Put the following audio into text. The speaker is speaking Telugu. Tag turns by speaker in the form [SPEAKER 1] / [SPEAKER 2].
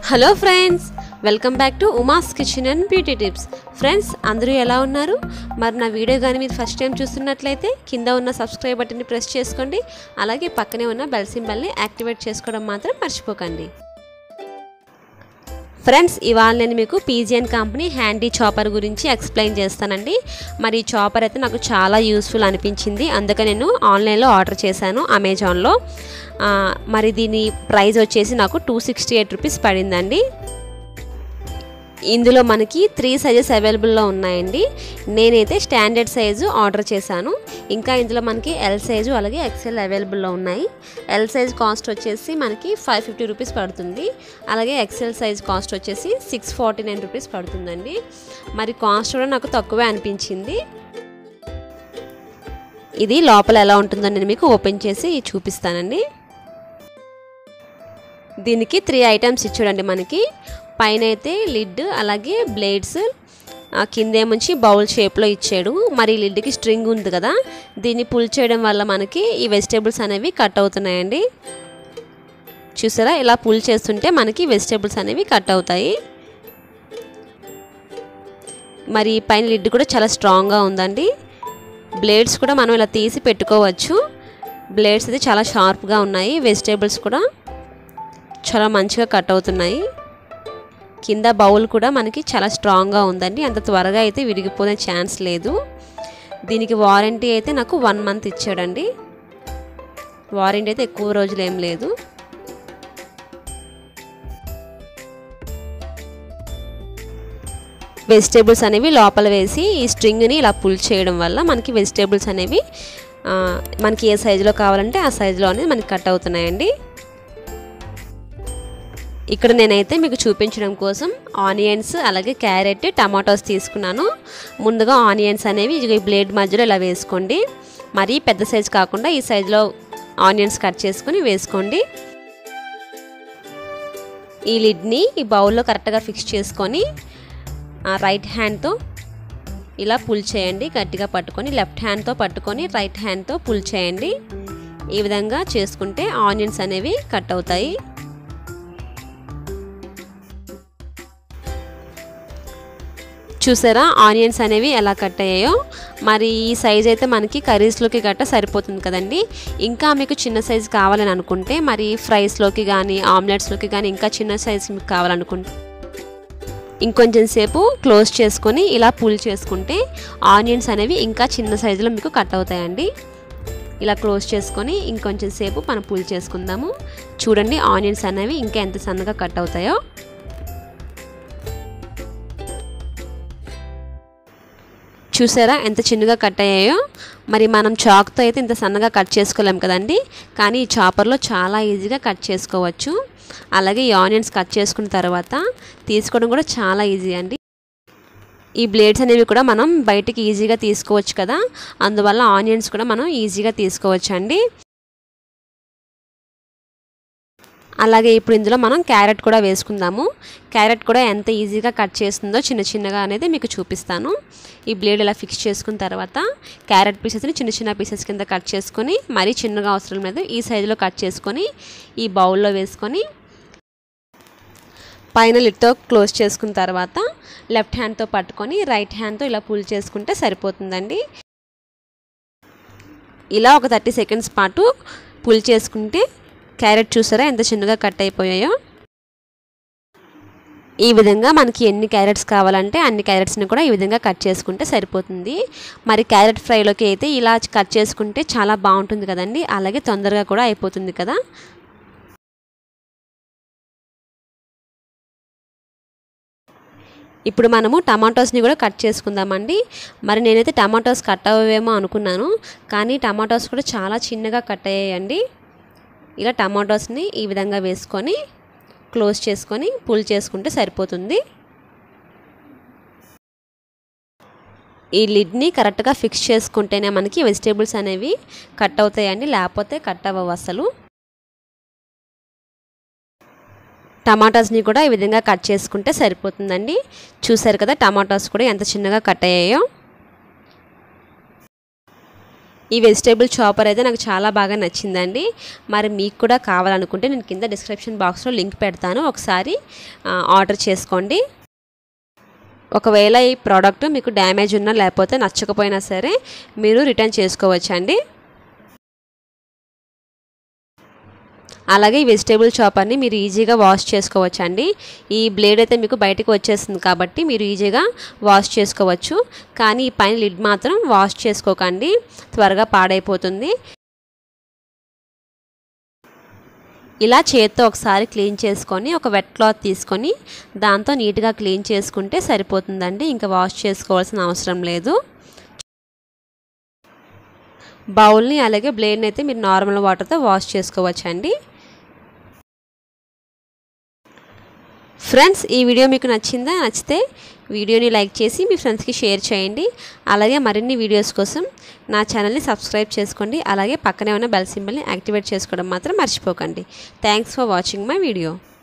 [SPEAKER 1] hello friends welcome back to Uma's kitchen and beauty tips friends అందరూ ఎలా ఉన్నారు మరి నా వీడియో కానీ మీరు ఫస్ట్ టైం చూస్తున్నట్లయితే కింద ఉన్న సబ్స్క్రైబ్ బటన్ని ప్రెస్ చేసుకోండి అలాగే పక్కనే ఉన్న బెల్ సింబల్ని యాక్టివేట్ చేసుకోవడం మాత్రం మర్చిపోకండి ఫ్రెండ్స్ ఇవాళ నేను మీకు పీజియన్ కంపెనీ హ్యాండీ చాపర్ గురించి ఎక్స్ప్లెయిన్ చేస్తానండి మరి ఈ చాపర్ అయితే నాకు చాలా యూస్ఫుల్ అనిపించింది అందుకే నేను ఆన్లైన్లో ఆర్డర్ చేశాను అమెజాన్లో ఆ, మరి దీని ప్రైస్ వచ్చేసి నాకు టూ సిక్స్టీ ఎయిట్ రూపీస్ పడిందండి ఇందులో మనకి త్రీ సైజెస్ అవైలబుల్లో ఉన్నాయండి నేనైతే స్టాండర్డ్ సైజు ఆర్డర్ చేశాను ఇంకా ఇందులో మనకి ఎల్ సైజు అలాగే ఎక్సెల్ అవైలబుల్లో ఉన్నాయి ఎల్ సైజ్ కాస్ట్ వచ్చేసి మనకి ఫైవ్ ఫిఫ్టీ రూపీస్ పడుతుంది అలాగే ఎక్సెల్ సైజ్ కాస్ట్ వచ్చేసి సిక్స్ ఫార్టీ నైన్ రూపీస్ పడుతుందండి మరి కాస్ట్ కూడా నాకు తక్కువే అనిపించింది ఇది లోపల ఎలా ఉంటుందో నేను మీకు ఓపెన్ చేసి చూపిస్తానండి దీనికి త్రీ ఐటమ్స్ ఇచ్చాడండి మనకి పైన అయితే లిడ్ అలాగే బ్లేడ్స్ కిందేముంచి బౌల్ షేప్లో ఇచ్చాడు మరి లిడ్కి స్ట్రింగ్ ఉంది కదా దీన్ని పుల్ చేయడం వల్ల మనకి ఈ వెజిటేబుల్స్ అనేవి కట్ అవుతున్నాయండి చూసారా ఇలా పుల్ చేస్తుంటే మనకి వెజిటేబుల్స్ అనేవి కట్ అవుతాయి మరి పైన లిడ్ కూడా చాలా స్ట్రాంగ్గా ఉందండి బ్లేడ్స్ కూడా మనం ఇలా తీసి పెట్టుకోవచ్చు బ్లేడ్స్ అయితే చాలా షార్ప్గా ఉన్నాయి వెజిటేబుల్స్ కూడా చాలా మంచిగా కట్ అవుతున్నాయి కింద బౌల్ కూడా మనకి చాలా స్ట్రాంగ్గా ఉందండి అంత త్వరగా అయితే విరిగిపోయే ఛాన్స్ లేదు దీనికి వారంటీ అయితే నాకు వన్ మంత్ ఇచ్చాడండి వారంటీ అయితే ఎక్కువ రోజులు ఏం లేదు వెజిటేబుల్స్ అనేవి లోపల వేసి ఈ స్ట్రింగ్ని ఇలా పుల్ చేయడం వల్ల మనకి వెజిటేబుల్స్ అనేవి ఆ, మనకి ఏ సైజులో కావాలంటే ఆ సైజులో అనేది మనకి కట్ అవుతున్నాయండి ఇక్కడ నేనైతే మీకు చూపించడం కోసం ఆనియన్స్ అలాగే క్యారెట్ టమాటోస్ తీసుకున్నాను ముందుగా ఆనియన్స్ అనేవి ఈ బ్లేడ్ మధ్యలో ఇలా వేసుకోండి మరీ పెద్ద సైజు కాకుండా ఈ సైజులో ఆనియన్స్ కట్ చేసుకొని వేసుకోండి ఈ లిడ్ని ఈ బౌల్లో కరెక్ట్గా ఫిక్స్ చేసుకొని రైట్ హ్యాండ్తో ఇలా పుల్ చేయండి గట్టిగా పట్టుకొని లెఫ్ట్ హ్యాండ్తో పట్టుకొని రైట్ హ్యాండ్తో పుల్ చేయండి ఈ విధంగా చేసుకుంటే ఆనియన్స్ అనేవి కట్ అవుతాయి చూసారా ఆనియన్స్ అనేవి ఎలా కట్ అయ్యాయో మరి ఈ సైజ్ అయితే మనకి కర్రీస్లోకి గట్ట సరిపోతుంది కదండి ఇంకా మీకు చిన్న సైజు కావాలని అనుకుంటే మరి ఫ్రైస్లోకి కానీ ఆమ్లెట్స్లోకి కానీ ఇంకా చిన్న సైజు మీకు కావాలనుకుంటే ఇంకొంచెం సేపు క్లోజ్ చేసుకొని ఇలా పుల్ చేసుకుంటే ఆనియన్స్ అనేవి ఇంకా చిన్న సైజులో మీకు కట్ అవుతాయండి ఇలా క్లోజ్ చేసుకొని ఇంకొంచెం సేపు మనం పుల్ చేసుకుందాము చూడండి ఆనియన్స్ అనేవి ఇంకా ఎంత సన్నగా కట్ అవుతాయో చూసారా ఎంత చిన్నగా కట్ అయ్యాయో మరి మనం చాక్తో అయితే ఇంత సన్నగా కట్ చేసుకోలేం కదండి కానీ ఈ చాపర్లో చాలా ఈజీగా కట్ చేసుకోవచ్చు అలాగే ఈ ఆనియన్స్ కట్ చేసుకున్న తర్వాత తీసుకోవడం కూడా చాలా ఈజీ అండి ఈ బ్లేడ్స్ అనేవి కూడా మనం బయటికి ఈజీగా తీసుకోవచ్చు కదా అందువల్ల ఆనియన్స్ కూడా మనం ఈజీగా తీసుకోవచ్చు అండి అలాగే ఇప్పుడు ఇందులో మనం క్యారెట్ కూడా వేసుకుందాము క్యారెట్ కూడా ఎంత ఈజీగా కట్ చేస్తుందో చిన్న చిన్నగా అనేది మీకు చూపిస్తాను ఈ బ్లేడ్ ఇలా ఫిక్స్ చేసుకున్న తర్వాత క్యారెట్ పీసెస్ని చిన్న చిన్న పీసెస్ కింద కట్ చేసుకొని మరీ చిన్నగా అవసరం లేదు ఈ సైజులో కట్ చేసుకొని ఈ బౌల్లో వేసుకొని పైన లిడ్తో క్లోజ్ చేసుకున్న తర్వాత లెఫ్ట్ హ్యాండ్తో పట్టుకొని రైట్ హ్యాండ్తో ఇలా పుల్ చేసుకుంటే సరిపోతుందండి ఇలా ఒక థర్టీ సెకండ్స్ పాటు పుల్ చేసుకుంటే క్యారెట్ చూసారా ఎంత చిన్నగా కట్ అయిపోయాయో ఈ విధంగా మనకి ఎన్ని క్యారెట్స్ కావాలంటే అన్ని క్యారెట్స్ని కూడా ఈ విధంగా కట్ చేసుకుంటే సరిపోతుంది మరి క్యారెట్ ఫ్రైలోకి అయితే ఇలా కట్ చేసుకుంటే చాలా బాగుంటుంది కదండి అలాగే తొందరగా కూడా అయిపోతుంది కదా ఇప్పుడు మనము టమాటోస్ని కూడా కట్ చేసుకుందామండి మరి నేనైతే టమాటోస్ కట్ అవ్వేమో అనుకున్నాను కానీ టమాటోస్ కూడా చాలా చిన్నగా కట్ అయ్యాయండి ఇలా టమాటోస్ని ఈ విధంగా వేసుకొని క్లోజ్ చేసుకొని పుల్ చేసుకుంటే సరిపోతుంది ఈ లిడ్ని కరెక్ట్గా ఫిక్స్ చేసుకుంటేనే మనకి వెజిటేబుల్స్ అనేవి కట్ అవుతాయండి లేకపోతే కట్ అవ్వవు అసలు టమాటాస్ని కూడా ఈ విధంగా కట్ చేసుకుంటే సరిపోతుందండి చూసారు కదా టమాటాస్ కూడా ఎంత చిన్నగా కట్ అయ్యాయో ఈ వెజిటేబుల్ చాపర్ అయితే నాకు చాలా బాగా నచ్చిందండి మరి మీకు కూడా కావాలనుకుంటే నేను కింద డిస్క్రిప్షన్ బాక్స్లో లింక్ పెడతాను ఒకసారి ఆ, ఆర్డర్ చేసుకోండి ఒకవేళ ఈ ప్రోడక్ట్ మీకు డ్యామేజ్ ఉన్నా లేకపోతే నచ్చకపోయినా సరే మీరు రిటర్న్ చేసుకోవచ్చండి అలాగే ఈ వెజిటేబుల్ చాపర్ని మీరు ఈజీగా వాష్ చేసుకోవచ్చు అండి ఈ బ్లేడ్ అయితే మీకు బయటకు వచ్చేస్తుంది కాబట్టి మీరు ఈజీగా వాష్ చేసుకోవచ్చు కానీ ఈ పైన లిడ్ మాత్రం వాష్ చేసుకోకండి త్వరగా పాడైపోతుంది ఇలా చేత్తో ఒకసారి క్లీన్ చేసుకొని ఒక వెట్ క్లాత్ తీసుకొని దాంతో నీట్గా క్లీన్ చేసుకుంటే సరిపోతుందండి ఇంకా వాష్ చేసుకోవాల్సిన అవసరం లేదు బౌల్ని అలాగే బ్లేడ్ని అయితే మీరు నార్మల్ వాటర్తో వాష్ చేసుకోవచ్చండి ఫ్రెండ్స్ ఈ వీడియో మీకు నచ్చిందా నచ్చితే వీడియోని లైక్ చేసి మీ ఫ్రెండ్స్కి షేర్ చేయండి అలాగే మరిన్ని వీడియోస్ కోసం నా ఛానల్ని సబ్స్క్రైబ్ చేసుకోండి అలాగే పక్కనే ఉన్న బెల్ సింబల్ని యాక్టివేట్ చేసుకోవడం మాత్రం మర్చిపోకండి thanks for watching my video